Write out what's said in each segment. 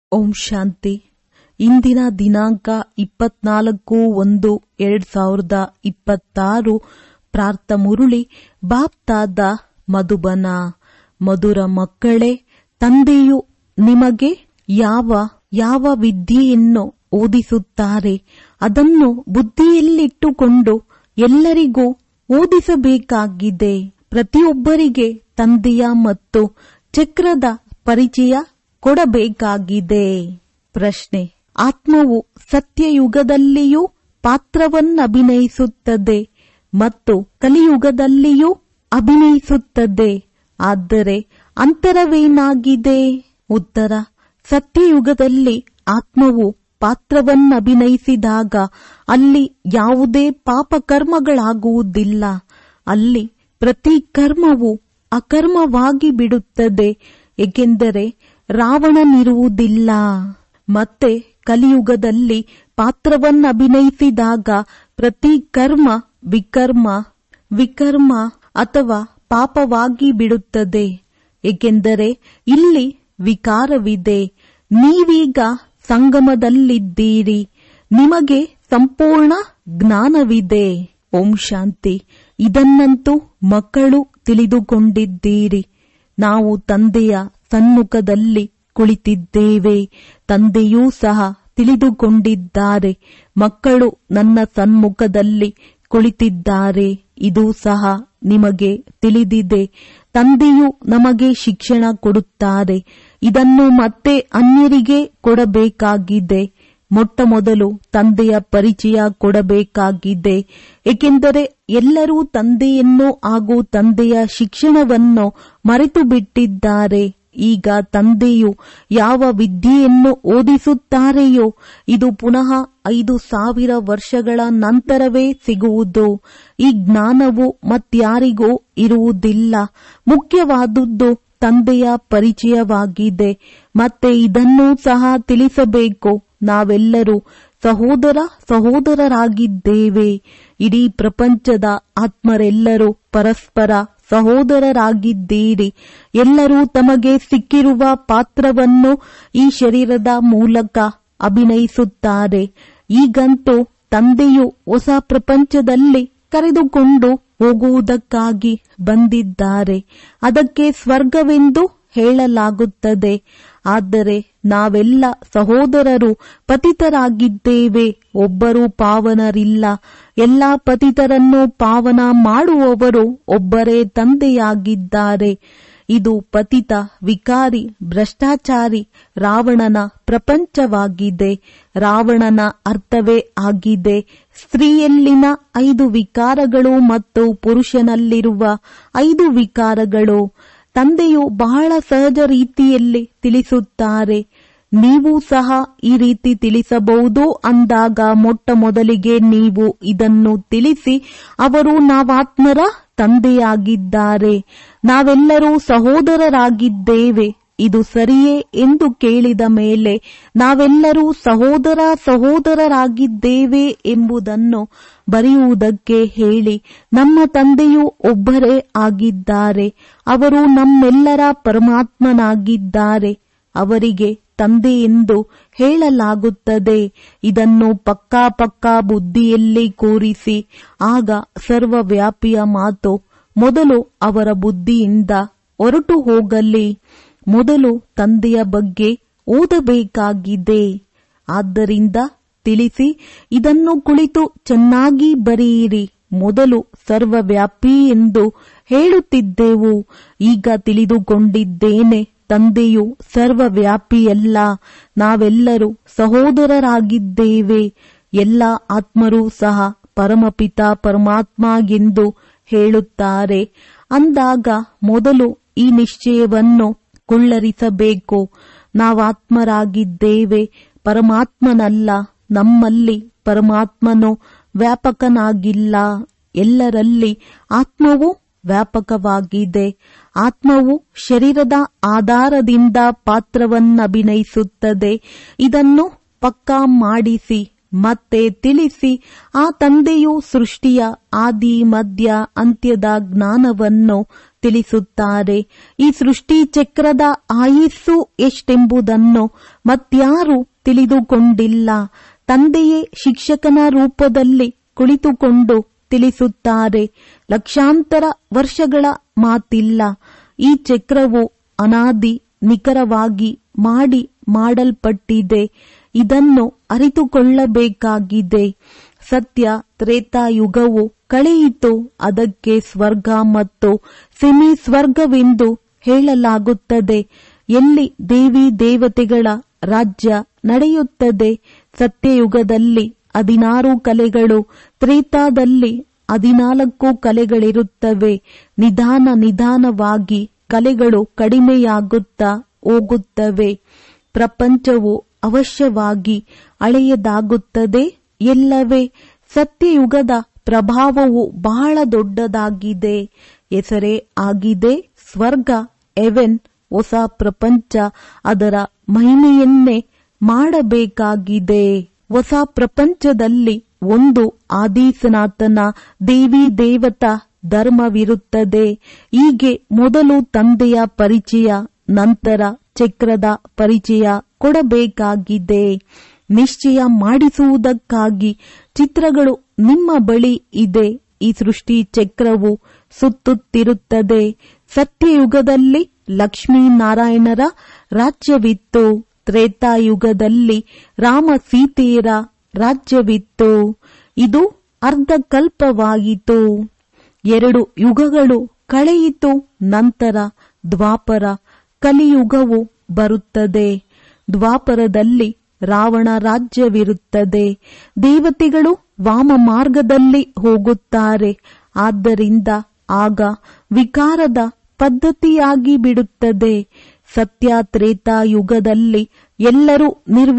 ಓಂ ಶಾಂತಿ ಇಂದಿನ ದಿನಾಂಕ ಇಪ್ಪತ್ನಾಲ್ಕು ಒಂದು ಎರಡ್ ಸಾವಿರದ ಇಪ್ಪತ್ತಾರು ಪ್ರಾರ್ಥ ಮುರುಳಿ ಬಾಪ್ತಾದ ಮಧುಬನ ಮಧುರ ಮಕ್ಕಳೇ ತಂದೆಯು ನಿಮಗೆ ಯಾವ ಯಾವ ವಿದ್ಯೆಯನ್ನು ಓದಿಸುತ್ತಾರೆ ಅದನ್ನು ಬುದ್ಧಿಯಲ್ಲಿಟ್ಟುಕೊಂಡು ಎಲ್ಲರಿಗೂ ಓದಿಸಬೇಕಾಗಿದೆ ಪ್ರತಿಯೊಬ್ಬರಿಗೆ ತಂದೆಯ ಮತ್ತು ಚಕ್ರದ ಪರಿಚಯ ಕೊಡಬೇಕಾಗಿದೆ ಪ್ರಶ್ನೆ ಆತ್ಮವು ಸತ್ಯಯುಗದಲ್ಲಿಯೂ ಪಾತ್ರವನ್ನಭಿನಯಿಸುತ್ತದೆ ಮತ್ತು ಕಲಿಯುಗದಲ್ಲಿಯೂ ಅಭಿನಯಿಸುತ್ತದೆ ಆದರೆ ಅಂತರವೇನಾಗಿದೆ ಉತ್ತರ ಸತ್ಯಯುಗದಲ್ಲಿ ಆತ್ಮವು ಪಾತ್ರವನ್ನಭಿನಯಿಸಿದಾಗ ಅಲ್ಲಿ ಯಾವುದೇ ಪಾಪಕರ್ಮಗಳಾಗುವುದಿಲ್ಲ ಅಲ್ಲಿ ಪ್ರತಿ ಕರ್ಮವು ಅಕರ್ಮವಾಗಿ ಬಿಡುತ್ತದೆ ಏಕೆಂದರೆ ರಾವಣನಿರುವುದಿಲ್ಲ ಮತ್ತೆ ಕಲಿಯುಗದಲ್ಲಿ ಪಾತ್ರವನ್ನಭಿನಯಿಸಿದಾಗ ಪ್ರತಿ ಕರ್ಮ ವಿಕರ್ಮ ವಿಕರ್ಮ ಅಥವಾ ಪಾಪವಾಗಿ ಬಿಡುತ್ತದೆ ಏಕೆಂದರೆ ಇಲ್ಲಿ ವಿಕಾರವಿದೆ ನೀವೀಗ ಸಂಗಮದಲ್ಲಿದ್ದೀರಿ ನಿಮಗೆ ಸಂಪೂರ್ಣ ಜ್ಞಾನವಿದೆ ಓಂ ಶಾಂತಿ ಇದನ್ನಂತೂ ಮಕ್ಕಳು ತಿಳಿದುಕೊಂಡಿದ್ದೀರಿ ನಾವು ತಂದೆಯ ಸನ್ಮುಖದಲ್ಲಿ ಕುಳಿತಿದ್ದೇವೆ ತಂದೆಯೂ ಸಹ ತಿಳಿದುಕೊಂಡಿದ್ದಾರೆ ಮಕ್ಕಳು ನನ್ನ ಸನ್ಮುಖದಲ್ಲಿ ಕುಳಿತಿದ್ದಾರೆ ಇದು ಸಹ ನಿಮಗೆ ತಿಳಿದಿದೆ ತಂದೆಯು ನಮಗೆ ಶಿಕ್ಷಣ ಕೊಡುತ್ತಾರೆ ಇದನ್ನು ಮತ್ತೆ ಅನ್ಯರಿಗೆ ಕೊಡಬೇಕಾಗಿದೆ ಮೊಟ್ಟ ಮೊದಲು ತಂದೆಯ ಪರಿಚಯ ಕೊಡಬೇಕಾಗಿದೆ ಏಕೆಂದರೆ ಎಲ್ಲರೂ ತಂದೆಯನ್ನು ಹಾಗೂ ತಂದೆಯ ಶಿಕ್ಷಣವನ್ನು ಮರೆತು ಬಿಟ್ಟಿದ್ದಾರೆ ಈಗ ತಂದೆಯು ಯಾವ ವಿದ್ಯೆಯನ್ನು ಓದಿಸುತ್ತಾರೆಯೋ ಇದು ಪುನಃ ಐದು ಸಾವಿರ ವರ್ಷಗಳ ನಂತರವೇ ಸಿಗುವುದು ಈ ಜ್ಞಾನವು ಮತ್ಯಾರಿಗೂ ಇರುವುದಿಲ್ಲ ಮುಖ್ಯವಾದುದು ತಂದೆಯ ಪರಿಚಯವಾಗಿದೆ ಮತ್ತೆ ಇದನ್ನೂ ಸಹ ತಿಳಿಸಬೇಕು ನಾವೆಲ್ಲರೂ ಸಹೋದರ ಸಹೋದರರಾಗಿದ್ದೇವೆ ಇಡೀ ಪ್ರಪಂಚದ ಆತ್ಮರೆಲ್ಲರೂ ಪರಸ್ಪರ ಸಹೋದರರಾಗಿದ್ದೀರಿ ಎಲ್ಲರೂ ತಮಗೆ ಸಿಕ್ಕಿರುವ ಪಾತ್ರವನ್ನು ಈ ಶರೀರದ ಮೂಲಕ ಅಭಿನಯಿಸುತ್ತಾರೆ ಈಗಂತೂ ತಂದೆಯು ಹೊಸ ಪ್ರಪಂಚದಲ್ಲಿ ಕರೆದುಕೊಂಡು ಹೋಗುವುದಕ್ಕಾಗಿ ಬಂದಿದ್ದಾರೆ ಅದಕ್ಕೆ ಸ್ವರ್ಗವೆಂದು ಹೇಳಲಾಗುತ್ತದೆ ಆದರೆ ನಾವೆಲ್ಲ ಸಹೋದರರು ಪತಿತರಾಗಿದ್ದೇವೆ ಒಬ್ಬರೂ ಪಾವನರಿಲ್ಲ ಎಲ್ಲಾ ಪತಿತರನ್ನು ಪಾವನ ಮಾಡುವವರು ಒಬ್ಬರೇ ತಂದೆಯಾಗಿದ್ದಾರೆ ಇದು ಪತಿತ ವಿಕಾರಿ ಭ್ರಷ್ಟಾಚಾರಿ ರಾವಣನ ಪ್ರಪಂಚವಾಗಿದೆ ರಾವಣನ ಅರ್ಥವೇ ಆಗಿದೆ ಸ್ತ್ರೀಯಲ್ಲಿನ ಐದು ವಿಕಾರಗಳು ಮತ್ತು ಪುರುಷನಲ್ಲಿರುವ ಐದು ವಿಕಾರಗಳು ತಂದೆಯು ಬಹಳ ಸಹಜ ರೀತಿಯಲ್ಲಿ ತಿಳಿಸುತ್ತಾರೆ ನೀವು ಸಹ ಈ ರೀತಿ ತಿಳಿಸಬಹುದು ಅಂದಾಗ ಮೊಟ್ಟ ಮೊದಲಿಗೆ ನೀವು ಇದನ್ನು ತಿಳಿಸಿ ಅವರು ನಾವಾತ್ಮರ ತಂದೆಯಾಗಿದ್ದಾರೆ ನಾವೆಲ್ಲರೂ ಸಹೋದರರಾಗಿದ್ದೇವೆ ಇದು ಸರಿಯೇ ಎಂದು ಕೇಳಿದ ಮೇಲೆ ನಾವೆಲ್ಲರೂ ಸಹೋದರ ಸಹೋದರರಾಗಿದ್ದೇವೆ ಎಂಬುದನ್ನು ಬರೆಯುವುದಕ್ಕೆ ಹೇಳಿ ನಮ್ಮ ತಂದೆಯು ಒಬ್ಬರೇ ಆಗಿದ್ದಾರೆ ಅವರು ನಮ್ಮೆಲ್ಲರ ಪರಮಾತ್ಮನಾಗಿದ್ದಾರೆ ಅವರಿಗೆ ತಂದೆ ಎಂದು ಹೇಳಲಾಗುತ್ತದೆ ಇದನ್ನು ಪಕ್ಕಾ ಪಕ್ಕಾ ಬುದ್ಧಿಯಲ್ಲಿ ಕೂರಿಸಿ ಆಗ ಸರ್ವವ್ಯಾಪಿಯ ಮಾತು ಮೊದಲು ಅವರ ಬುದ್ಧಿಯಿಂದ ಹೊರಟು ಹೋಗಲಿ ಮೊದಲು ತಂದೆಯ ಬಗ್ಗೆ ಓದಬೇಕಾಗಿದೆ ಆದ್ದರಿಂದ ತಿಳಿಸಿ ಇದನ್ನು ಕುಳಿತು ಚೆನ್ನಾಗಿ ಬರೆಯಿರಿ ಮೊದಲು ಸರ್ವವ್ಯಾಪಿ ಎಂದು ಹೇಳುತ್ತಿದ್ದೆವು ಈಗ ತಿಳಿದುಕೊಂಡಿದ್ದೇನೆ ತಂದೆಯು ಸರ್ವವ್ಯಾಪಿಯಲ್ಲ ನಾವೆಲ್ಲರೂ ಸಹೋದರರಾಗಿದ್ದೇವೆ ಎಲ್ಲ ಆತ್ಮರೂ ಸಹ ಪರಮಪಿತ ಪರಮಾತ್ಮ ಎಂದು ಹೇಳುತ್ತಾರೆ ಅಂದಾಗ ಮೊದಲು ಈ ನಿಶ್ಚಯವನ್ನು ಕುಳ್ಳರಿಸಬೇಕು ನಾವಾತ್ಮರಾಗಿದ್ದೇವೆ ಪರಮಾತ್ಮನಲ್ಲ ನಮ್ಮಲ್ಲಿ ಪರಮಾತ್ಮನು ವ್ಯಾಪಕನಾಗಿಲ್ಲ ಎಲ್ಲರಲ್ಲಿ ಆತ್ಮವು ವ್ಯಾಪಕವಾಗಿದೆ ಆತ್ಮವು ಶರೀರದ ಆಧಾರದಿಂದ ಪಾತ್ರವನ್ನಭಿನಯಿಸುತ್ತದೆ ಇದನ್ನು ಪಕ್ಕಾ ಮಾಡಿಸಿ ಮತ್ತೆ ತಿಳಿಸಿ ಆ ತಂದೆಯು ಸೃಷ್ಟಿಯ ಆದಿ ಮಧ್ಯ ಅಂತ್ಯದ ಜ್ಞಾನವನ್ನು ತಿಳಿಸುತ್ತಾರೆ ಈ ಸೃಷ್ಟಿ ಚಕ್ರದ ಆಯುಸ್ಸು ಎಷ್ಟೆಂಬುದನ್ನು ಮತ್ಯಾರು ತಿಳಿದುಕೊಂಡಿಲ್ಲ ತಂದೆಯೇ ಶಿಕ್ಷಕನ ರೂಪದಲ್ಲಿ ಕುಳಿತುಕೊಂಡು ತಿಳಿಸುತ್ತಾರೆ ಲಕ್ಷಾಂತರ ವರ್ಷಗಳ ಮಾತಿಲ್ಲ ಈ ಚಕ್ರವು ಅನಾದಿ ನಿಖರವಾಗಿ ಮಾಡಿ ಮಾಡಲ್ಪಟ್ಟಿದೆ ಇದನ್ನು ಅರಿತುಕೊಳ್ಳಬೇಕಾಗಿದೆ ಸತ್ಯ ತ್ರೇತಾಯುಗವು ಕಳೆಯಿತು ಅದಕ್ಕೆ ಸ್ವರ್ಗ ಮತ್ತು ಸೆಮಿ ಸ್ವರ್ಗವೆಂದು ಹೇಳಲಾಗುತ್ತದೆ ಎಲ್ಲಿ ದೇವಿ ದೇವತೆಗಳ ರಾಜ್ಯ ನಡೆಯುತ್ತದೆ ಸತ್ಯಯುಗದಲ್ಲಿ ಹದಿನಾರು ಕಲೆಗಳು ತ್ರೇತಾದಲ್ಲಿ ಹದಿನಾಲ್ಕು ಕಲೆಗಳಿರುತ್ತವೆ ನಿಧಾನ ನಿಧಾನವಾಗಿ ಕಲೆಗಳು ಕಡಿಮೆಯಾಗುತ್ತಾ ಹೋಗುತ್ತವೆ ಪ್ರಪಂಚವು ಅವಶ್ಯವಾಗಿ ಹಳೆಯದಾಗುತ್ತದೆ ಎಲ್ಲವೇ ಸತ್ಯಯುಗದ ಪ್ರಭಾವವು ಬಹಳ ದೊಡ್ಡದಾಗಿದೆ ಹೆಸರೇ ಆಗಿದೆ ಸ್ವರ್ಗ ಎವೆನ್ ಹೊಸ ಪ್ರಪಂಚ ಅದರ ಮಹಿಮೆಯನ್ನೇ ಮಾಡಬೇಕಾಗಿದೆ ಹೊಸ ಪ್ರಪಂಚದಲ್ಲಿ ಒಂದು ಆದಿಸನಾತನ ದೇವಿ ದೇವತಾ ಧರ್ಮವಿರುತ್ತದೆ ಹೀಗೆ ಮೊದಲು ತಂದೆಯ ಪರಿಚಯ ನಂತರ ಚಕ್ರದ ಪರಿಚಯ ಕೊಡಬೇಕಾಗಿದೆ ನಿಶ್ಚಯ ಮಾಡಿಸುವುದಕ್ಕಾಗಿ ಚಿತ್ರಗಳು ನಿಮ್ಮ ಬಳಿ ಇದೆ ಈ ಸೃಷ್ಟಿ ಚಕ್ರವು ಸುತ್ತುತ್ತಿರುತ್ತದೆ ಸತ್ಯಯುಗದಲ್ಲಿ ಲಕ್ಷ್ಮೀನಾರಾಯಣರ ರಾಜ್ಯವಿತ್ತು ತ್ರೇತಾಯುಗದಲ್ಲಿ ರಾಮ ಸೀತೆಯರ ರಾಜ್ಯವಿತ್ತು ಇದು ಅರ್ಧಕಲ್ಪವಾಯಿತು ಎರಡು ಯುಗಗಳು ಕಳೆಯಿತು ನಂತರ ದ್ವಾಪರ ಕಲಿಯುಗವು ಬರುತ್ತದೆ ದ್ವಾಪರದಲ್ಲಿ ರಾವಣ ರಾಜ್ಯವಿರುತ್ತದೆ ದೇವತೆಗಳು ವಾಮ ಮಾರ್ಗದಲ್ಲಿ ಹೋಗುತ್ತಾರೆ ಆದ್ದರಿಂದ ಆಗ ವಿಕಾರದ ಪದ್ಧತಿಯಾಗಿ ಬಿಡುತ್ತದೆ ಸತ್ಯ ತ್ರೇತಾ ಯುಗದಲ್ಲಿ ಎಲ್ಲರೂ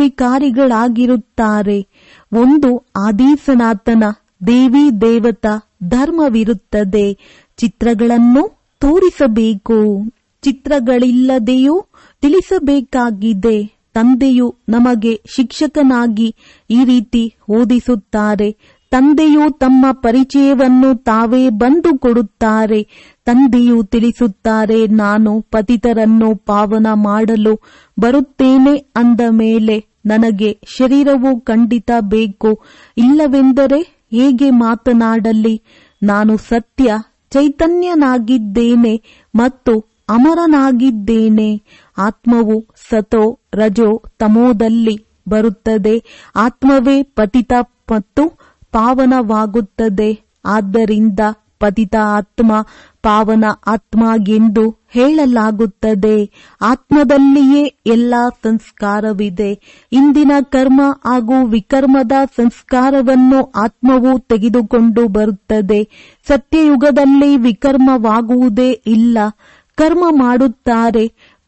ನಿರ್ವಿಕಾರಿಗಳಾಗಿರುತ್ತಾರೆ ಒಂದು ಆದಿಸನಾತನ ದೇವಿ ದೇವತಾ ಧರ್ಮವಿರುತ್ತದೆ ಚಿತ್ರಗಳನ್ನು ತೋರಿಸಬೇಕು ಚಿತ್ರಗಳಿಲ್ಲದೆಯೂ ತಿಳಿಸಬೇಕಾಗಿದೆ ತಂದೆಯು ನಮಗೆ ಶಿಕ್ಷಕನಾಗಿ ಈ ರೀತಿ ಓದಿಸುತ್ತಾರೆ ತಂದೆಯು ತಮ್ಮ ಪರಿಚಯವನ್ನು ತಾವೇ ಬಂದು ಕೊಡುತ್ತಾರೆ ತಂದೆಯು ತಿಳಿಸುತ್ತಾರೆ ನಾನು ಪತಿತರನ್ನು ಪಾವನ ಮಾಡಲು ಬರುತ್ತೇನೆ ಅಂದ ಮೇಲೆ ನನಗೆ ಶರೀರವು ಖಂಡಿತ ಬೇಕು ಇಲ್ಲವೆಂದರೆ ಹೇಗೆ ಮಾತನಾಡಲಿ ನಾನು ಸತ್ಯ ಚೈತನ್ಯನಾಗಿದ್ದೇನೆ ಮತ್ತು ಅಮರನಾಗಿದ್ದೇನೆ ಆತ್ಮವು ಸತೋ ರಜೋ ತಮೋದಲ್ಲಿ ಬರುತ್ತದೆ ಆತ್ಮವೇ ಪತಿತ ಮತ್ತು ಪಾವನವಾಗುತ್ತದೆ ಆದ್ದರಿಂದ ಪತಿತ ಆತ್ಮ ಪಾವನ ಆತ್ಮ ಎಂದು ಹೇಳಲಾಗುತ್ತದೆ ಆತ್ಮದಲ್ಲಿಯೇ ಎಲ್ಲಾ ಸಂಸ್ಕಾರವಿದೆ ಇಂದಿನ ಕರ್ಮ ಹಾಗೂ ವಿಕರ್ಮದ ಸಂಸ್ಕಾರವನ್ನು ಆತ್ಮವು ತೆಗೆದುಕೊಂಡು ಬರುತ್ತದೆ ಸತ್ಯಯುಗದಲ್ಲಿ ವಿಕರ್ಮವಾಗುವುದೇ ಇಲ್ಲ ಕರ್ಮ ಮಾಡುತ್ತಾರೆ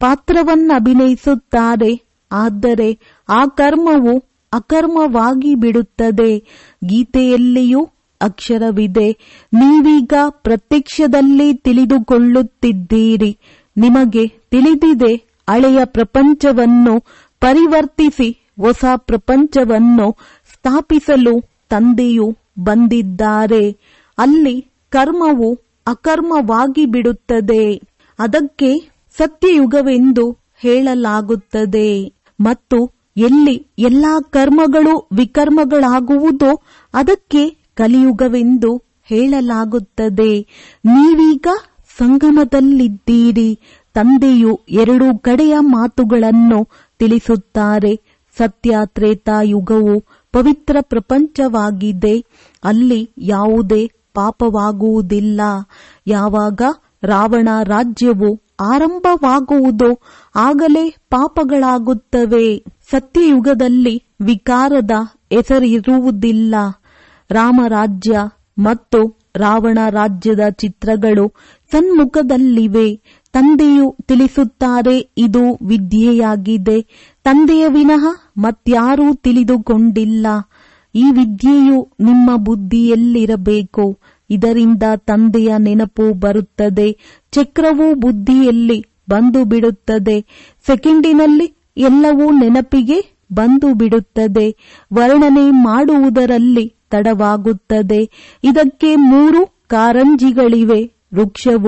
ಪಾತ್ರವನ್ನಭಿನಯಿಸುತ್ತಾರೆ ಆದರೆ ಆ ಕರ್ಮವು ಅಕರ್ಮವಾಗಿ ಬಿಡುತ್ತದೆ ಗೀತೆಯಲ್ಲಿಯೂ ಅಕ್ಷರವಿದೆ ನೀವೀಗ ಪ್ರತ್ಯಕ್ಷದಲ್ಲಿ ತಿಳಿದುಕೊಳ್ಳುತ್ತಿದ್ದೀರಿ ನಿಮಗೆ ತಿಳಿದಿದೆ ಹಳೆಯ ಪ್ರಪಂಚವನ್ನು ಪರಿವರ್ತಿಸಿ ಹೊಸ ಪ್ರಪಂಚವನ್ನು ಸ್ಥಾಪಿಸಲು ತಂದೆಯು ಬಂದಿದ್ದಾರೆ ಅಲ್ಲಿ ಕರ್ಮವು ಅಕರ್ಮವಾಗಿ ಬಿಡುತ್ತದೆ ಅದಕ್ಕೆ ಸತ್ಯಯುಗವೆಂದು ಹೇಳಲಾಗುತ್ತದೆ ಮತ್ತು ಎಲ್ಲಿ ಎಲ್ಲಾ ಕರ್ಮಗಳು ವಿಕರ್ಮಗಳಾಗುವುದೋ ಅದಕ್ಕೆ ಕಲಿಯುಗವೆಂದು ಹೇಳಲಾಗುತ್ತದೆ ನೀವೀಗ ಸಂಗಮದಲ್ಲಿದ್ದೀರಿ ತಂದೆಯು ಎರಡು ಕಡೆಯ ಮಾತುಗಳನ್ನು ತಿಳಿಸುತ್ತಾರೆ ಸತ್ಯ ತ್ರೇತಾ ಯುಗವು ಪವಿತ್ರ ಪ್ರಪಂಚವಾಗಿದೆ ಅಲ್ಲಿ ಯಾವುದೇ ಪಾಪವಾಗುವುದಿಲ್ಲ ಯಾವಾಗ ರಾವಣ ರಾಜ್ಯವು ಆರಂಭವಾಗುವುದೋ ಆಗಲೇ ಪಾಪಗಳಾಗುತ್ತವೆ ಸತ್ಯಯುಗದಲ್ಲಿ ವಿಕಾರದ ಹೆಸರಿರುವುದಿಲ್ಲ ರಾಮರಾಜ್ಯ ಮತ್ತು ರಾವಣ ರಾಜ್ಯದ ಚಿತ್ರಗಳು ಸನ್ಮುಖದಲ್ಲಿವೆ ತಂದೆಯು ತಿಳಿಸುತ್ತಾರೆ ಇದು ವಿದ್ಯೆಯಾಗಿದೆ ತಂದೆಯ ವಿನಃ ಮತ್ಯಾರೂ ತಿಳಿದುಕೊಂಡಿಲ್ಲ ಈ ವಿದ್ಯೆಯು ನಿಮ್ಮ ಬುದ್ಧಿಯಲ್ಲಿರಬೇಕು ಇದರಿಂದ ತಂದೆಯ ನೆನಪು ಬರುತ್ತದೆ ಚಕ್ರವು ಬುದ್ಧಿಯಲ್ಲಿ ಬಂದು ಬಿಡುತ್ತದೆ ಸೆಕೆಂಡಿನಲ್ಲಿ ಎಲ್ಲವೂ ನೆನಪಿಗೆ ಬಂದು ಬಿಡುತ್ತದೆ ವರ್ಣನೆ ಮಾಡುವುದರಲ್ಲಿ ತಡವಾಗುತ್ತದೆ ಇದಕ್ಕೆ ಮೂರು ಕಾರಂಜಿಗಳಿವೆ ವೃಕ್ಷವು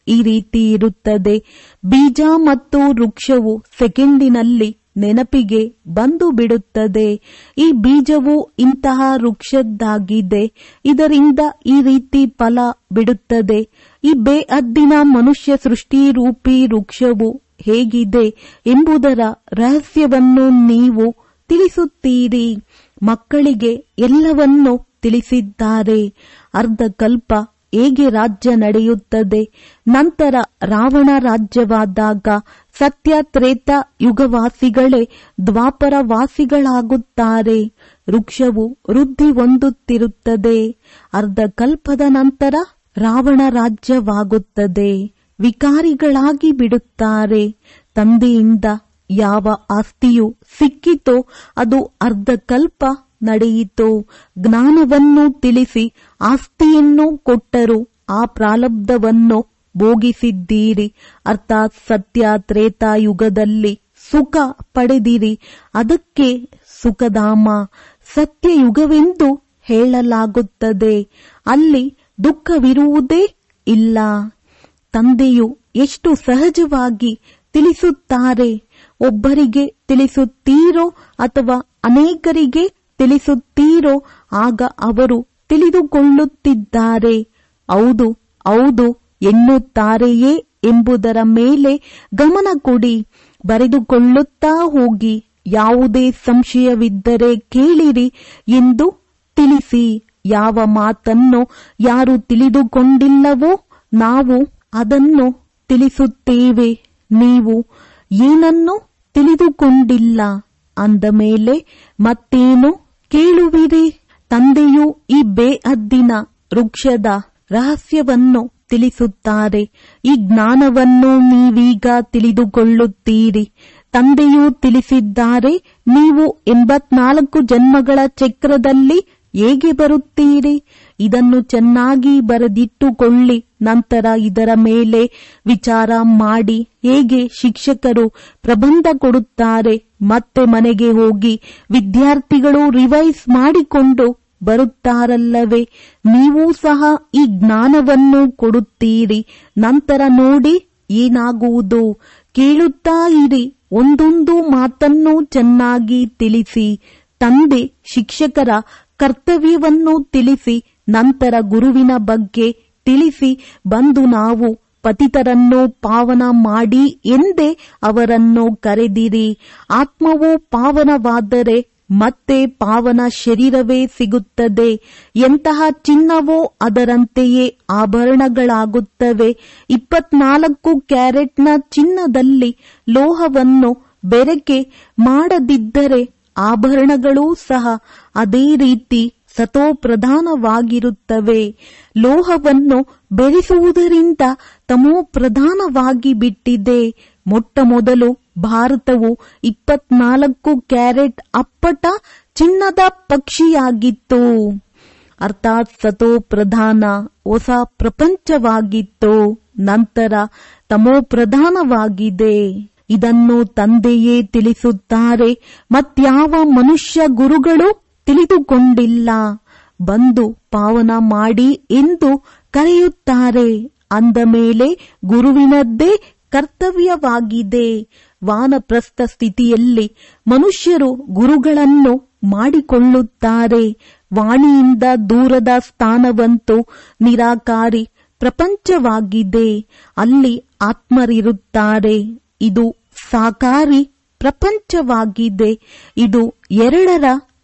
ಈ ರೀತಿ ಇರುತ್ತದೆ ಬೀಜ ಮತ್ತು ವೃಕ್ಷವು ಸೆಕೆಂಡಿನಲ್ಲಿ ನೆನಪಿಗೆ ಬಂದು ಬಿಡುತ್ತದೆ ಈ ಬೀಜವು ಇಂತಹ ವೃಕ್ಷದ್ದಾಗಿದೆ ಇದರಿಂದ ಈ ರೀತಿ ಫಲ ಬಿಡುತ್ತದೆ ಈ ಬೇಅದ್ದಿನ ಮನುಷ್ಯ ಸೃಷ್ಟಿ ರೂಪಿ ವೃಕ್ಷವು ಹೇಗಿದೆ ಎಂಬುದರ ರಹಸ್ಯವನ್ನು ನೀವು ತಿಳಿಸುತ್ತೀರಿ ಮಕ್ಕಳಿಗೆ ಎಲ್ಲವನ್ನೂ ತಿಳಿಸಿದ್ದಾರೆ ಅರ್ಧ ಕಲ್ಪ ಹೇಗೆ ರಾಜ್ಯ ನಡೆಯುತ್ತದೆ ನಂತರ ರಾವಣ ರಾಜ್ಯವಾದಾಗ ಸತ್ಯ ತ್ರೇತ ಯುಗವಾಸಿಗಳೇ ದ್ವಾಪರ ವಾಸಿಗಳಾಗುತ್ತಾರೆ ವೃಕ್ಷವು ವೃದ್ಧಿ ಹೊಂದುತ್ತಿರುತ್ತದೆ ಅರ್ಧ ಕಲ್ಪದ ನಂತರ ರಾವಣ ರಾಜ್ಯವಾಗುತ್ತದೆ ವಿಕಾರಿಗಳಾಗಿ ಬಿಡುತ್ತಾರೆ ತಂದೆಯಿಂದ ಯಾವ ಆಸ್ತಿಯು ಸಿಕ್ಕಿತೋ ಅದು ಅರ್ಧ ಕಲ್ಪ ನಡೆಯಿತು ಜ್ಞಾನವನ್ನು ತಿಳಿಸಿ ಆಸ್ತಿಯನ್ನು ಕೊಟ್ಟರು ಆ ಪ್ರಾರಬ್ಧವನ್ನು ಭೋಗಿಸಿದ್ದೀರಿ ಅರ್ಥಾತ್ ಸತ್ಯ ತ್ರೇತಾಯುಗದಲ್ಲಿ ಸುಖ ಪಡೆದಿರಿ ಅದಕ್ಕೆ ಸುಖಧಾಮ ಸತ್ಯಯುಗವೆಂದು ಹೇಳಲಾಗುತ್ತದೆ ಅಲ್ಲಿ ದುಃಖವಿರುವುದೇ ಇಲ್ಲ ತಂದೆಯು ಎಷ್ಟು ಸಹಜವಾಗಿ ತಿಳಿಸುತ್ತಾರೆ ಒಬ್ಬರಿಗೆ ತಿಳಿಸುತ್ತೀರೋ ಅಥವಾ ಅನೇಕರಿಗೆ ತಿಳಿಸುತ್ತೀರೋ ಆಗ ಅವರು ತಿಳಿದುಕೊಳ್ಳುತ್ತಿದ್ದಾರೆ ಹೌದು ಹೌದು ಎನ್ನುತ್ತಾರೆಯೇ ಎಂಬುದರ ಮೇಲೆ ಗಮನ ಕೊಡಿ ಬರೆದುಕೊಳ್ಳುತ್ತಾ ಹೋಗಿ ಯಾವುದೇ ಸಂಶಯವಿದ್ದರೆ ಕೇಳಿರಿ ಎಂದು ತಿಳಿಸಿ ಯಾವ ಮಾತನ್ನು ಯಾರು ತಿಳಿದುಕೊಂಡಿಲ್ಲವೋ ನಾವು ಅದನ್ನು ತಿಳಿಸುತ್ತೇವೆ ನೀವು ಏನನ್ನು ತಿಳಿದುಕೊಂಡಿಲ್ಲ ಅಂದ ಮೇಲೆ ಮತ್ತೇನು ಕೇಳುವಿರಿ ತಂದೆಯು ಈ ಬೇಅದ್ದಿನ ವೃಕ್ಷದ ರಹಸ್ಯವನ್ನು ತಿಳಿಸುತ್ತಾರೆ ಈ ಜ್ಞಾನವನ್ನು ನೀವೀಗ ತಿಳಿದುಕೊಳ್ಳುತ್ತೀರಿ ತಂದೆಯು ತಿಳಿಸಿದ್ದಾರೆ ನೀವು ಎಂಬತ್ನಾಲ್ಕು ಜನ್ಮಗಳ ಚಕ್ರದಲ್ಲಿ ಹೇಗೆ ಬರುತ್ತೀರಿ ಇದನ್ನು ಚೆನ್ನಾಗಿ ಬರೆದಿಟ್ಟುಕೊಳ್ಳಿ ನಂತರ ಇದರ ಮೇಲೆ ವಿಚಾರ ಮಾಡಿ ಹೇಗೆ ಶಿಕ್ಷಕರು ಪ್ರಬಂಧ ಕೊಡುತ್ತಾರೆ ಮತ್ತೆ ಮನೆಗೆ ಹೋಗಿ ವಿದ್ಯಾರ್ಥಿಗಳು ರಿವೈಸ್ ಮಾಡಿಕೊಂಡು ಬರುತ್ತಾರಲ್ಲವೇ ನೀವು ಸಹ ಈ ಜ್ಞಾನವನ್ನು ಕೊಡುತ್ತೀರಿ ನಂತರ ನೋಡಿ ಏನಾಗುವುದು ಕೇಳುತ್ತಾ ಇರಿ ಒಂದೊಂದು ಮಾತನ್ನು ಚೆನ್ನಾಗಿ ತಿಳಿಸಿ ತಂದೆ ಶಿಕ್ಷಕರ ಕರ್ತವ್ಯವನ್ನು ತಿಳಿಸಿ ನಂತರ ಗುರುವಿನ ಬಗ್ಗೆ ತಿಳಿಸಿ ಬಂದು ನಾವು ಪತಿತರನ್ನು ಪಾವನ ಮಾಡಿ ಎಂದೇ ಅವರನ್ನು ಕರೆದಿರಿ ಆತ್ಮವು ಪಾವನವಾದರೆ ಮತ್ತೆ ಪಾವನ ಶರೀರವೇ ಸಿಗುತ್ತದೆ ಎಂತಹ ಚಿನ್ನವೋ ಅದರಂತೆಯೇ ಆಭರಣಗಳಾಗುತ್ತವೆ ಇಪ್ಪತ್ನಾಲ್ಕು ಕ್ಯಾರೆಟ್ನ ಚಿನ್ನದಲ್ಲಿ ಲೋಹವನ್ನು ಬೆರಕೆ ಮಾಡದಿದ್ದರೆ ಆಭರಣಗಳೂ ಸಹ ಅದೇ ರೀತಿ ಸತೋ ಪ್ರಧಾನವಾಗಿರುತ್ತವೆ ಲೋಹವನ್ನು ಬೆರೆಸುವುದರಿಂದ ತಮೋ ಪ್ರಧಾನವಾಗಿ ಬಿಟ್ಟಿದೆ ಮೊಟ್ಟ ಮೊದಲು ಭಾರತವು ಇಪ್ಪತ್ನಾಲ್ಕು ಕ್ಯಾರೆಟ್ ಅಪ್ಪಟ ಚಿನ್ನದ ಪಕ್ಷಿಯಾಗಿತ್ತು ಅರ್ಥಾತ್ ಸತೋ ಪ್ರಧಾನ ಹೊಸ ಪ್ರಪಂಚವಾಗಿತ್ತು ನಂತರ ತಮೋ ಪ್ರಧಾನವಾಗಿದೆ ಇದನ್ನು ತಂದೆಯೇ ತಿಳಿಸುತ್ತಾರೆ ಮತ್ಯಾವ ಮನುಷ್ಯ ಗುರುಗಳು ತಿಳಿದುಕೊಂಡಿಲ್ಲ ಬಂದು ಪಾವನ ಮಾಡಿ ಎಂದು ಕರೆಯುತ್ತಾರೆ ಅಂದ ಮೇಲೆ ಗುರುವಿನದ್ದೇ ಕರ್ತವ್ಯವಾಗಿದೆ ವಾನಪ್ರಸ್ಥ ಸ್ಥಿತಿಯಲ್ಲಿ ಮನುಷ್ಯರು ಗುರುಗಳನ್ನು ಮಾಡಿಕೊಳ್ಳುತ್ತಾರೆ ವಾಣಿಯಿಂದ ದೂರದ ಸ್ಥಾನವಂತೂ ನಿರಾಕಾರಿ ಪ್ರಪಂಚವಾಗಿದೆ ಅಲ್ಲಿ ಆತ್ಮರಿರುತ್ತಾರೆ ಇದು ಸಾಕಾರಿ ಪ್ರಪಂಚವಾಗಿದೆ ಇದು ಎರಡರ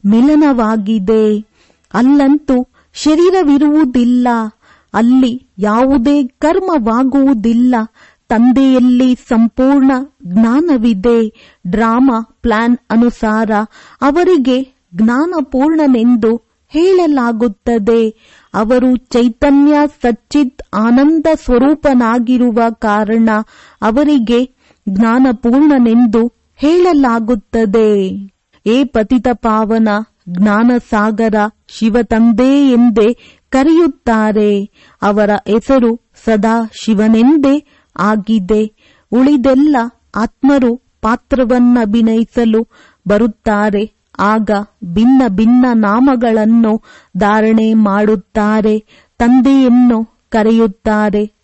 ಮಿಲನವಾಗಿದೆ ಅಲ್ಲಂತೂ ಶರೀರವಿರುವುದಿಲ್ಲ ಅಲ್ಲಿ ಯಾವುದೇ ಕರ್ಮವಾಗುವುದಿಲ್ಲ ತಂದೆಯಲ್ಲಿ ಸಂಪೂರ್ಣ ಜ್ಞಾನವಿದೆ ಡ್ರಾಮಾ ಪ್ಲಾನ್ ಅನುಸಾರ ಅವರಿಗೆ ಜ್ಞಾನಪೂರ್ಣನೆಂದು ಹೇಳಲಾಗುತ್ತದೆ ಅವರು ಚೈತನ್ಯ ಸಚ್ಚಿತ್ ಆನಂದ ಸ್ವರೂಪನಾಗಿರುವ ಕಾರಣ ಅವರಿಗೆ ಜ್ಞಾನಪೂರ್ಣನೆಂದು ಹೇಳಲಾಗುತ್ತದೆ ಏ ಪತಿತ ಪಾವನ ಜ್ಞಾನಸಾಗರ ಶಿವತಂದೆ ಎಂದೇ ಕರೆಯುತ್ತಾರೆ ಅವರ ಹೆಸರು ಸದಾ ಶಿವನೆಂದೇ ಆಗಿದೆ ಉಳಿದೆಲ್ಲ ಆತ್ಮರು ಪಾತ್ರವನ್ನಭಿನಯಿಸಲು ಬರುತ್ತಾರೆ ಆಗ ಭಿನ್ನ ಭಿನ್ನ ನಾಮಗಳನ್ನು ಧಾರಣೆ ಮಾಡುತ್ತಾರೆ ತಂದೆಯನ್ನು ಕರೆಯುತ್ತಾರೆ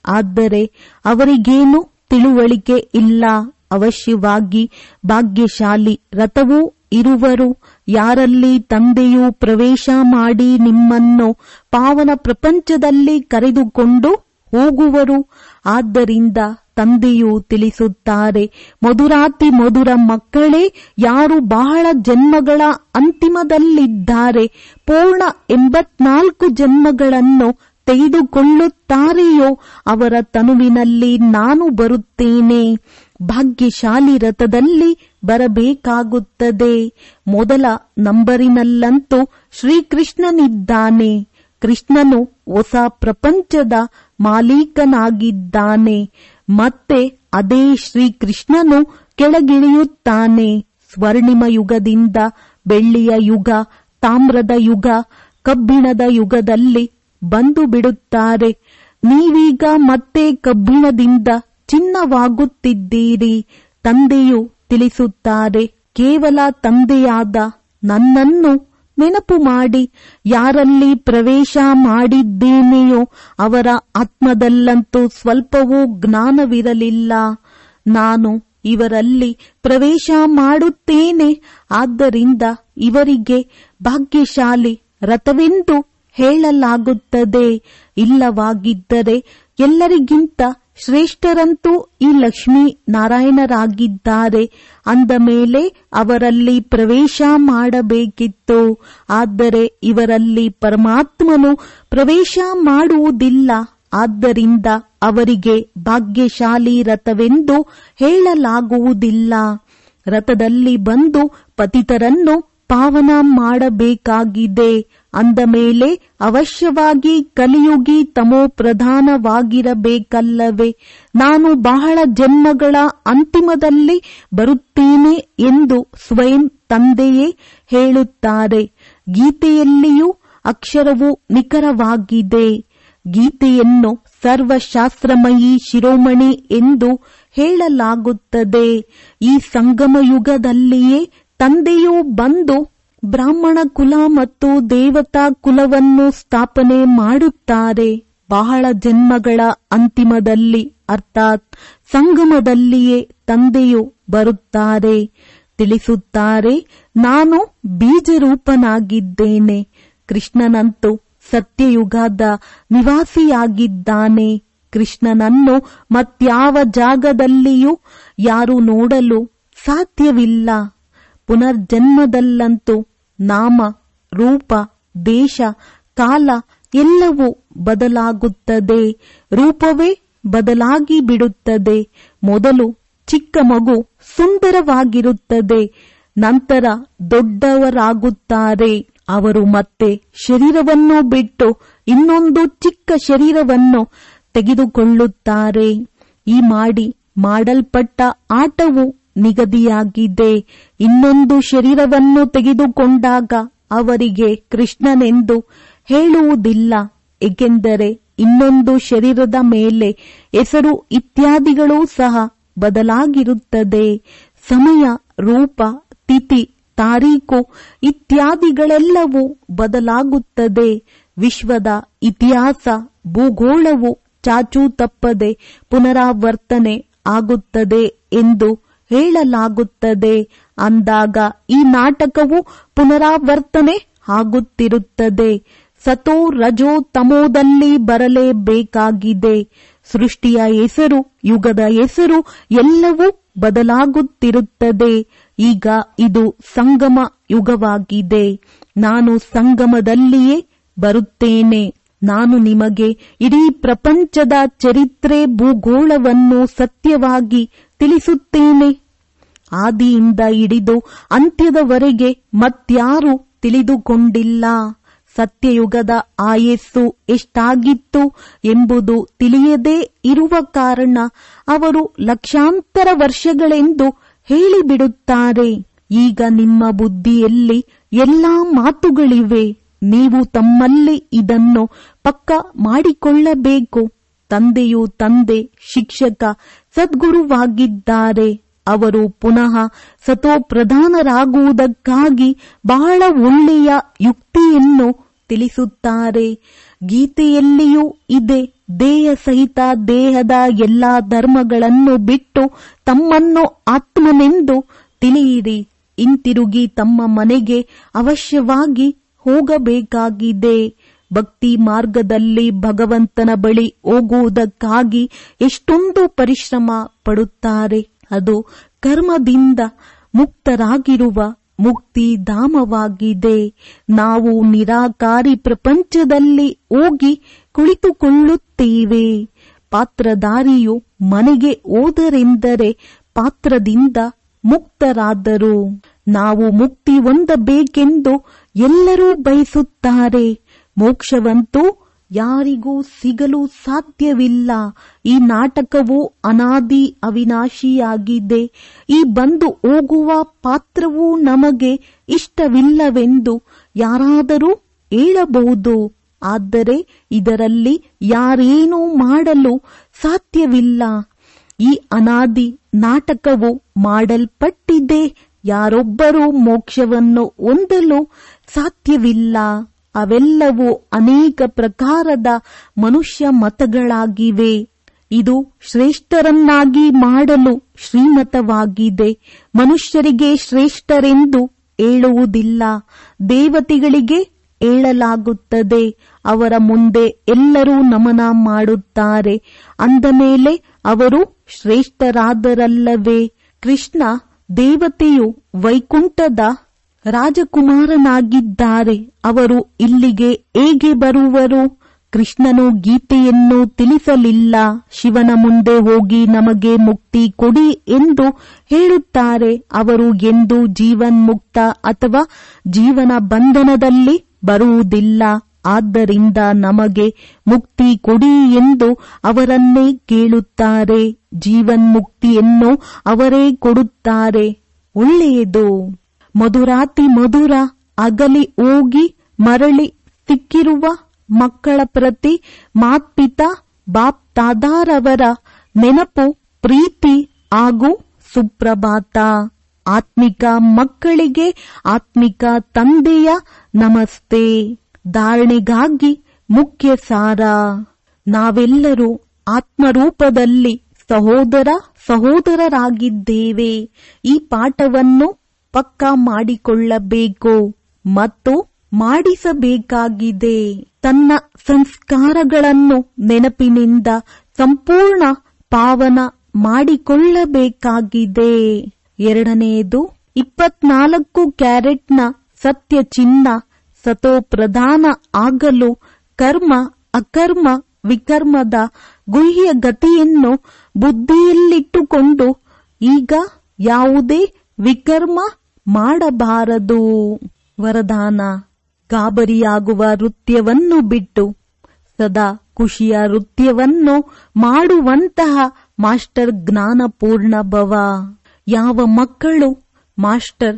ಆದರೆ ಅವರಿಗೇನು ತಿಳುವಳಿಕೆ ಇಲ್ಲ ಅವಶ್ಯವಾಗಿ ಭಾಗ್ಯಶಾಲಿ ರಥವೂ ಇರುವರು ಯಾರಲ್ಲಿ ತಂದೆಯು ಪ್ರವೇಶ ಮಾಡಿ ನಿಮ್ಮನ್ನು ಪಾವನ ಪ್ರಪಂಚದಲ್ಲಿ ಕರೆದುಕೊಂಡು ಹೋಗುವರು ಆದ್ದರಿಂದ ತಂದೆಯು ತಿಳಿಸುತ್ತಾರೆ ಮಧುರಾತಿ ಮಧುರ ಮಕ್ಕಳೇ ಯಾರು ಬಹಳ ಜನ್ಮಗಳ ಅಂತಿಮದಲ್ಲಿದ್ದಾರೆ ಪೂರ್ಣ ಎಂಬತ್ನಾಲ್ಕು ಜನ್ಮಗಳನ್ನು ತೆಗೆದುಕೊಳ್ಳುತ್ತಾರೆಯೋ ಅವರ ತನುವಿನಲ್ಲಿ ನಾನು ಬರುತ್ತೇನೆ ಭಾಗ್ಯಶಾಲಿ ರಥದಲ್ಲಿ ಬರಬೇಕಾಗುತ್ತದೆ ಮೊದಲ ನಂಬರಿನಲ್ಲಂತೂ ಶ್ರೀಕೃಷ್ಣನಿದ್ದಾನೆ ಕೃಷ್ಣನು ಹೊಸ ಪ್ರಪಂಚದ ಮಾಲೀಕನಾಗಿದ್ದಾನೆ ಮತ್ತೆ ಅದೇ ಶ್ರೀಕೃಷ್ಣನು ಕೆಳಗಿಳಿಯುತ್ತಾನೆ ಸ್ವರ್ಣಿಮ ಯುಗದಿಂದ ಬೆಳ್ಳಿಯ ಯುಗ ತಾಮ್ರದ ಯುಗ ಕಬ್ಬಿಣದ ಯುಗದಲ್ಲಿ ಬಂದು ಬಿಡುತ್ತಾರೆ ನೀವೀಗ ಮತ್ತೆ ಕಬ್ಬಿಣದಿಂದ ಚಿನ್ನವಾಗುತ್ತಿದ್ದೀರಿ ತಂದೆಯು ತಿಳಿಸುತ್ತಾರೆ ಕೇವಲ ತಂದೆಯಾದ ನನ್ನನ್ನು ನೆನಪು ಮಾಡಿ ಯಾರಲ್ಲಿ ಪ್ರವೇಶ ಮಾಡಿದ್ದೇನೆಯೋ ಅವರ ಆತ್ಮದಲ್ಲಂತೂ ಸ್ವಲ್ಪವೂ ಜ್ಞಾನವಿರಲಿಲ್ಲ ನಾನು ಇವರಲ್ಲಿ ಪ್ರವೇಶ ಮಾಡುತ್ತೇನೆ ಆದ್ದರಿಂದ ಇವರಿಗೆ ಭಾಗ್ಯಶಾಲಿ ರಥವೆಂದು ಹೇಳಲಾಗುತ್ತದೆ ಇಲ್ಲವಾಗಿದ್ದರೆ ಎಲ್ಲರಿಗಿಂತ ಶ್ರೇಷ್ಠರಂತೂ ಈ ಲಕ್ಷ್ಮೀ ನಾರಾಯಣರಾಗಿದ್ದಾರೆ ಅಂದ ಮೇಲೆ ಅವರಲ್ಲಿ ಪ್ರವೇಶ ಮಾಡಬೇಕಿತ್ತು ಆದರೆ ಇವರಲ್ಲಿ ಪರಮಾತ್ಮನು ಪ್ರವೇಶ ಮಾಡುವುದಿಲ್ಲ ಆದ್ದರಿಂದ ಅವರಿಗೆ ಭಾಗ್ಯಶಾಲಿ ರಥವೆಂದು ಹೇಳಲಾಗುವುದಿಲ್ಲ ರಥದಲ್ಲಿ ಬಂದು ಪತಿತರನ್ನು ಪಾವನ ಮಾಡಬೇಕಾಗಿದೆ ಅಂದ ಮೇಲೆ ಅವಶ್ಯವಾಗಿ ಕಲಿಯುಗಿ ತಮೋ ಪ್ರಧಾನವಾಗಿರಬೇಕಲ್ಲವೇ ನಾನು ಬಹಳ ಜನ್ಮಗಳ ಅಂತಿಮದಲ್ಲಿ ಬರುತ್ತೇನೆ ಎಂದು ಸ್ವಯಂ ತಂದೆಯೇ ಹೇಳುತ್ತಾರೆ ಗೀತೆಯಲ್ಲಿಯೂ ಅಕ್ಷರವು ನಿಖರವಾಗಿದೆ ಗೀತೆಯನ್ನು ಸರ್ವಶಾಸ್ತ್ರಮಯಿ ಶಿರೋಮಣಿ ಎಂದು ಹೇಳಲಾಗುತ್ತದೆ ಈ ಸಂಗಮ ಯುಗದಲ್ಲಿಯೇ ತಂದೆಯು ಬಂದು ಬ್ರಾಹ್ಮಣ ಕುಲ ಮತ್ತು ದೇವತಾ ಕುಲವನ್ನು ಸ್ಥಾಪನೆ ಮಾಡುತ್ತಾರೆ ಬಹಳ ಜನ್ಮಗಳ ಅಂತಿಮದಲ್ಲಿ ಅರ್ಥಾತ್ ಸಂಗಮದಲ್ಲಿಯೇ ತಂದೆಯು ಬರುತ್ತಾರೆ ತಿಳಿಸುತ್ತಾರೆ ನಾನು ಬೀಜರೂಪನಾಗಿದ್ದೇನೆ ಕೃಷ್ಣನಂತೂ ಸತ್ಯಯುಗದ ನಿವಾಸಿಯಾಗಿದ್ದಾನೆ ಕೃಷ್ಣನನ್ನು ಮತ್ಯಾವ ಜಾಗದಲ್ಲಿಯೂ ಯಾರು ನೋಡಲು ಸಾಧ್ಯವಿಲ್ಲ ಪುನರ್ಜನ್ಮದಲ್ಲಂತೂ ನಾಮ ರೂಪ ದೇಶ ಕಾಲ ಎಲ್ಲವೂ ಬದಲಾಗುತ್ತದೆ ರೂಪವೇ ಬದಲಾಗಿ ಬಿಡುತ್ತದೆ ಮೊದಲು ಚಿಕ್ಕ ಮಗು ಸುಂದರವಾಗಿರುತ್ತದೆ ನಂತರ ದೊಡ್ಡವರಾಗುತ್ತಾರೆ ಅವರು ಮತ್ತೆ ಶರೀರವನ್ನು ಬಿಟ್ಟು ಇನ್ನೊಂದು ಚಿಕ್ಕ ಶರೀರವನ್ನು ತೆಗೆದುಕೊಳ್ಳುತ್ತಾರೆ ಈ ಮಾಡಿ ಮಾಡಲ್ಪಟ್ಟ ಆಟವು ನಿಗದಿಯಾಗಿದೆ ಇನ್ನೊಂದು ಶರೀರವನ್ನು ತೆಗೆದುಕೊಂಡಾಗ ಅವರಿಗೆ ಕೃಷ್ಣನೆಂದು ಹೇಳುವುದಿಲ್ಲ ಏಕೆಂದರೆ ಇನ್ನೊಂದು ಶರೀರದ ಮೇಲೆ ಹೆಸರು ಇತ್ಯಾದಿಗಳೂ ಸಹ ಬದಲಾಗಿರುತ್ತದೆ ಸಮಯ ರೂಪ ತಿಥಿ ತಾರೀಕು ಇತ್ಯಾದಿಗಳೆಲ್ಲವೂ ಬದಲಾಗುತ್ತದೆ ವಿಶ್ವದ ಇತಿಹಾಸ ಭೂಗೋಳವು ಚಾಚೂ ತಪ್ಪದೆ ಪುನರಾವರ್ತನೆ ಆಗುತ್ತದೆ ಎಂದು ಹೇಳಲಾಗುತ್ತದೆ ಅಂದಾಗ ಈ ನಾಟಕವು ಪುನರಾವರ್ತನೆ ಆಗುತ್ತಿರುತ್ತದೆ ಸತೋ ರಜೋ ತಮೋದಲ್ಲಿ ಬರಲೇಬೇಕಾಗಿದೆ ಸೃಷ್ಟಿಯ ಹೆಸರು ಯುಗದ ಹೆಸರು ಎಲ್ಲವೂ ಬದಲಾಗುತ್ತಿರುತ್ತದೆ ಈಗ ಇದು ಸಂಗಮ ಯುಗವಾಗಿದೆ ನಾನು ಸಂಗಮದಲ್ಲಿಯೇ ಬರುತ್ತೇನೆ ನಾನು ನಿಮಗೆ ಇಡೀ ಪ್ರಪಂಚದ ಚರಿತ್ರೆ ಭೂಗೋಳವನ್ನು ಸತ್ಯವಾಗಿ ತಿಳಿಸುತ್ತೇನೆ ಆದಿಯಿಂದ ಹಿಡಿದು ಅಂತ್ಯದವರೆಗೆ ಮತ್ಯಾರು ತಿಳಿದುಕೊಂಡಿಲ್ಲ ಸತ್ಯಯುಗದ ಆಯಸ್ಸು ಎಷ್ಟಾಗಿತ್ತು ಎಂಬುದು ತಿಳಿಯದೇ ಇರುವ ಕಾರಣ ಅವರು ಲಕ್ಷಾಂತರ ವರ್ಷಗಳೆಂದು ಹೇಳಿಬಿಡುತ್ತಾರೆ ಈಗ ನಿಮ್ಮ ಬುದ್ಧಿಯಲ್ಲಿ ಎಲ್ಲಾ ಮಾತುಗಳಿವೆ ನೀವು ತಮ್ಮಲ್ಲಿ ಇದನ್ನು ಪಕ್ಕ ಮಾಡಿಕೊಳ್ಳಬೇಕು ತಂದೆಯು ತಂದೆ ಶಿಕ್ಷಕ ಸದ್ಗುರುವಾಗಿದ್ದಾರೆ ಅವರು ಪುನಃ ಸತೋ ಪ್ರಧಾನರಾಗುವುದಕ್ಕಾಗಿ ಬಹಳ ಒಳ್ಳೆಯ ಯುಕ್ತಿಯನ್ನು ತಿಳಿಸುತ್ತಾರೆ ಗೀತೆಯಲ್ಲಿಯೂ ಇದೆ ದೇಹ ಸಹಿತ ದೇಹದ ಎಲ್ಲಾ ಧರ್ಮಗಳನ್ನು ಬಿಟ್ಟು ತಮ್ಮನ್ನು ಆತ್ಮನೆಂದು ತಿಳಿಯಿರಿ ಹಿಂತಿರುಗಿ ತಮ್ಮ ಮನೆಗೆ ಅವಶ್ಯವಾಗಿ ಹೋಗಬೇಕಾಗಿದೆ ಭಕ್ತಿ ಮಾರ್ಗದಲ್ಲಿ ಭಗವಂತನ ಬಳಿ ಹೋಗುವುದಕ್ಕಾಗಿ ಎಷ್ಟೊಂದು ಪರಿಶ್ರಮ ಪಡುತ್ತಾರೆ ಅದು ಕರ್ಮದಿಂದ ಮುಕ್ತರಾಗಿರುವ ಮುಕ್ತಿ ಧಾಮವಾಗಿದೆ ನಾವು ನಿರಾಕಾರಿ ಪ್ರಪಂಚದಲ್ಲಿ ಹೋಗಿ ಕುಳಿತುಕೊಳ್ಳುತ್ತೇವೆ ಪಾತ್ರಧಾರಿಯು ಮನೆಗೆ ಹೋದರೆಂದರೆ ಪಾತ್ರದಿಂದ ಮುಕ್ತರಾದರು ನಾವು ಮುಕ್ತಿ ಹೊಂದಬೇಕೆಂದು ಎಲ್ಲರೂ ಬಯಸುತ್ತಾರೆ ಮೋಕ್ಷವಂತೂ ಯಾರಿಗೂ ಸಿಗಲು ಸಾಧ್ಯವಿಲ್ಲ ಈ ನಾಟಕವು ಅನಾದಿ ಅವಿನಾಶಿಯಾಗಿದೆ ಈ ಬಂದು ಹೋಗುವ ಪಾತ್ರವೂ ನಮಗೆ ಇಷ್ಟವಿಲ್ಲವೆಂದು ಯಾರಾದರೂ ಹೇಳಬಹುದು ಆದರೆ ಇದರಲ್ಲಿ ಯಾರೇನೂ ಮಾಡಲು ಸಾಧ್ಯವಿಲ್ಲ ಈ ಅನಾದಿ ನಾಟಕವು ಮಾಡಲ್ಪಟ್ಟಿದೆ ಯಾರೊಬ್ಬರೂ ಮೋಕ್ಷವನ್ನು ಹೊಂದಲು ಸಾಧ್ಯವಿಲ್ಲ ಅವೆಲ್ಲವೂ ಅನೇಕ ಪ್ರಕಾರದ ಮನುಷ್ಯ ಮತಗಳಾಗಿವೆ ಇದು ಶ್ರೇಷ್ಠರನ್ನಾಗಿ ಮಾಡಲು ಶ್ರೀಮತವಾಗಿದೆ ಮನುಷ್ಯರಿಗೆ ಶ್ರೇಷ್ಠರೆಂದು ಹೇಳುವುದಿಲ್ಲ ದೇವತೆಗಳಿಗೆ ಹೇಳಲಾಗುತ್ತದೆ ಅವರ ಮುಂದೆ ಎಲ್ಲರೂ ನಮನ ಮಾಡುತ್ತಾರೆ ಅಂದ ಮೇಲೆ ಅವರು ಶ್ರೇಷ್ಠರಾದರಲ್ಲವೇ ಕೃಷ್ಣ ದೇವತೆಯು ವೈಕುಂಠದ ರಾಜಕುಮಾರನಾಗಿದ್ದಾರೆ ಅವರು ಇಲ್ಲಿಗೆ ಹೇಗೆ ಬರುವರು ಕೃಷ್ಣನು ಗೀತೆಯನ್ನು ತಿಳಿಸಲಿಲ್ಲ ಶಿವನ ಮುಂದೆ ಹೋಗಿ ನಮಗೆ ಮುಕ್ತಿ ಕೊಡಿ ಎಂದು ಹೇಳುತ್ತಾರೆ ಅವರು ಎಂದು ಜೀವನ್ಮುಕ್ತ ಅಥವಾ ಜೀವನ ಬಂಧನದಲ್ಲಿ ಬರುವುದಿಲ್ಲ ಆದ್ದರಿಂದ ನಮಗೆ ಮುಕ್ತಿ ಕೊಡಿ ಎಂದು ಅವರನ್ನೇ ಕೇಳುತ್ತಾರೆ ಜೀವನ್ಮುಕ್ತಿಯನ್ನು ಅವರೇ ಕೊಡುತ್ತಾರೆ ಒಳ್ಳೆಯದು ಮಧುರಾತಿ ಮಧುರ ಅಗಲಿ ಹೋಗಿ ಮರಳಿ ಸಿಕ್ಕಿರುವ ಮಕ್ಕಳ ಪ್ರತಿ ಮಾತ್ಪಿತ ಬಾಪ್ ತಾದಾರವರ ನೆನಪು ಪ್ರೀತಿ ಹಾಗೂ ಸುಪ್ರಭಾತ ಆತ್ಮಿಕ ಮಕ್ಕಳಿಗೆ ಆತ್ಮಿಕ ತಂದೆಯ ನಮಸ್ತೆ ಧಾರಣೆಗಾಗಿ ಮುಖ್ಯ ಸಾರ ನಾವೆಲ್ಲರೂ ಆತ್ಮರೂಪದಲ್ಲಿ ಸಹೋದರ ಸಹೋದರರಾಗಿದ್ದೇವೆ ಈ ಪಾಠವನ್ನು ಪಕ್ಕಾ ಮಾಡಿಕೊಳ್ಳಬೇಕು ಮತ್ತು ಮಾಡಿಸಬೇಕಾಗಿದೆ ತನ್ನ ಸಂಸ್ಕಾರಗಳನ್ನು ನೆನಪಿನಿಂದ ಸಂಪೂರ್ಣ ಪಾವನ ಮಾಡಿಕೊಳ್ಳಬೇಕಾಗಿದೆ ಎರಡನೆಯದು ಇಪ್ಪತ್ನಾಲ್ಕು ಕ್ಯಾರೆಟ್ನ ಸತ್ಯ ಚಿನ್ನ ಸತೋ ಪ್ರಧಾನ ಆಗಲು ಕರ್ಮ ಅಕರ್ಮ ವಿಕರ್ಮದ ಗುಹ್ಯ ಗತಿಯನ್ನು ಬುದ್ಧಿಯಲ್ಲಿಟ್ಟುಕೊಂಡು ಈಗ ಯಾವುದೇ ವಿಕರ್ಮ ಮಾಡಬಾರದು ವರದಾನ ಗಾಬರಿಯಾಗುವ ನೃತ್ಯವನ್ನು ಬಿಟ್ಟು ಸದಾ ಖುಷಿಯ ನೃತ್ಯವನ್ನು ಮಾಡುವಂತಹ ಮಾಸ್ಟರ್ ಜ್ಞಾನಪೂರ್ಣ ಭವ ಯಾವ ಮಕ್ಕಳು ಮಾಸ್ಟರ್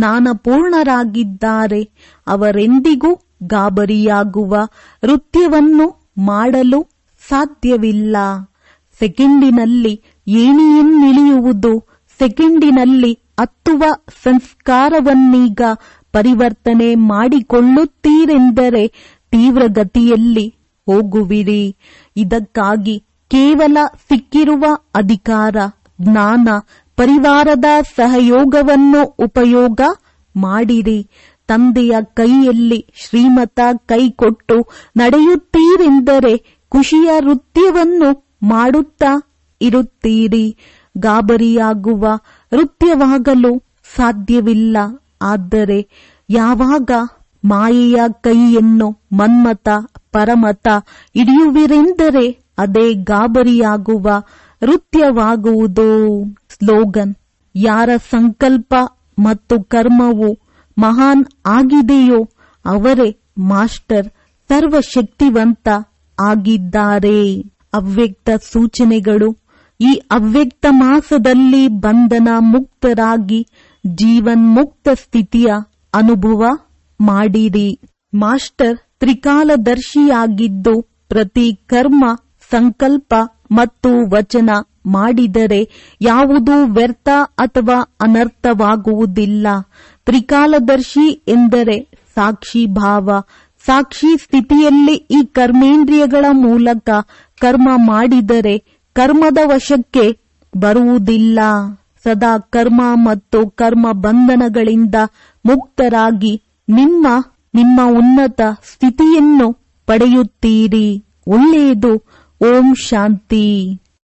ಜ್ಞಾನಪೂರ್ಣರಾಗಿದ್ದಾರೆ ಅವರೆಂದಿಗೂ ಗಾಬರಿಯಾಗುವ ನೃತ್ಯವನ್ನು ಮಾಡಲು ಸಾಧ್ಯವಿಲ್ಲ ಸೆಕೆಂಡಿನಲ್ಲಿ ಏಣಿಯನ್ನಿಳಿಯುವುದು ಸೆಕೆಂಡಿನಲ್ಲಿ ಹತ್ತುವ ಸಂಸ್ಕಾರವನ್ನೀಗ ಪರಿವರ್ತನೆ ಮಾಡಿಕೊಳ್ಳುತ್ತೀರೆಂದರೆ ತೀವ್ರಗತಿಯಲ್ಲಿ ಹೋಗುವಿರಿ ಇದಕ್ಕಾಗಿ ಕೇವಲ ಸಿಕ್ಕಿರುವ ಅಧಿಕಾರ ಜ್ಞಾನ ಪರಿವಾರದ ಸಹಯೋಗವನ್ನು ಉಪಯೋಗ ಮಾಡಿರಿ ತಂದೆಯ ಕೈಯಲ್ಲಿ ಶ್ರೀಮತ ಕೈಕೊಟ್ಟು ನಡೆಯುತ್ತೀರೆಂದರೆ ಖುಷಿಯ ನೃತ್ಯವನ್ನು ಮಾಡುತ್ತಾ ಇರುತ್ತೀರಿ ಗಾಬರಿಯಾಗುವ ನೃತ್ಯವಾಗಲು ಸಾಧ್ಯವಿಲ್ಲ ಆದರೆ ಯಾವಾಗ ಮಾಯೆಯ ಕೈಯನ್ನು ಮನ್ಮತ ಪರಮತ ಹಿಡಿಯುವಿರೆಂದರೆ ಅದೇ ಗಾಬರಿಯಾಗುವ ನೃತ್ಯವಾಗುವುದು ಸ್ಲೋಗನ್ ಯಾರ ಸಂಕಲ್ಪ ಮತ್ತು ಕರ್ಮವು ಮಹಾನ್ ಆಗಿದೆಯೋ ಅವರೇ ಮಾಸ್ಟರ್ ಸರ್ವಶಕ್ತಿವಂತ ಆಗಿದ್ದಾರೆ ಅವ್ಯಕ್ತ ಸೂಚನೆಗಳು ಈ ಅವ್ಯಕ್ತ ಮಾಸದಲ್ಲಿ ಬಂಧನ ಮುಕ್ತರಾಗಿ ಜೀವನ್ಮುಕ್ತ ಸ್ಥಿತಿಯ ಅನುಭವ ಮಾಡಿರಿ ಮಾಸ್ಟರ್ ತ್ರಿಕಾಲದರ್ಶಿಯಾಗಿದ್ದು ಪ್ರತಿ ಕರ್ಮ ಸಂಕಲ್ಪ ಮತ್ತು ವಚನ ಮಾಡಿದರೆ ಯಾವುದೂ ವ್ಯರ್ಥ ಅಥವಾ ಅನರ್ಥವಾಗುವುದಿಲ್ಲ ತ್ರಿಕಾಲದರ್ಶಿ ಎಂದರೆ ಸಾಕ್ಷಿ ಭಾವ ಸಾಕ್ಷಿ ಸ್ಥಿತಿಯಲ್ಲಿ ಈ ಕರ್ಮೇಂದ್ರಿಯಗಳ ಮೂಲಕ ಕರ್ಮ ಮಾಡಿದರೆ ಕರ್ಮದ ವಶಕ್ಕೆ ಬರುವುದಿಲ್ಲ ಸದಾ ಕರ್ಮ ಮತ್ತು ಕರ್ಮ ಬಂಧನಗಳಿಂದ ಮುಕ್ತರಾಗಿ ನಿಮ್ಮ ನಿಮ್ಮ ಉನ್ನತ ಸ್ಥಿತಿಯನ್ನು ಪಡೆಯುತ್ತೀರಿ ಒಳ್ಳೆಯದು ಓಂ ಶಾಂತಿ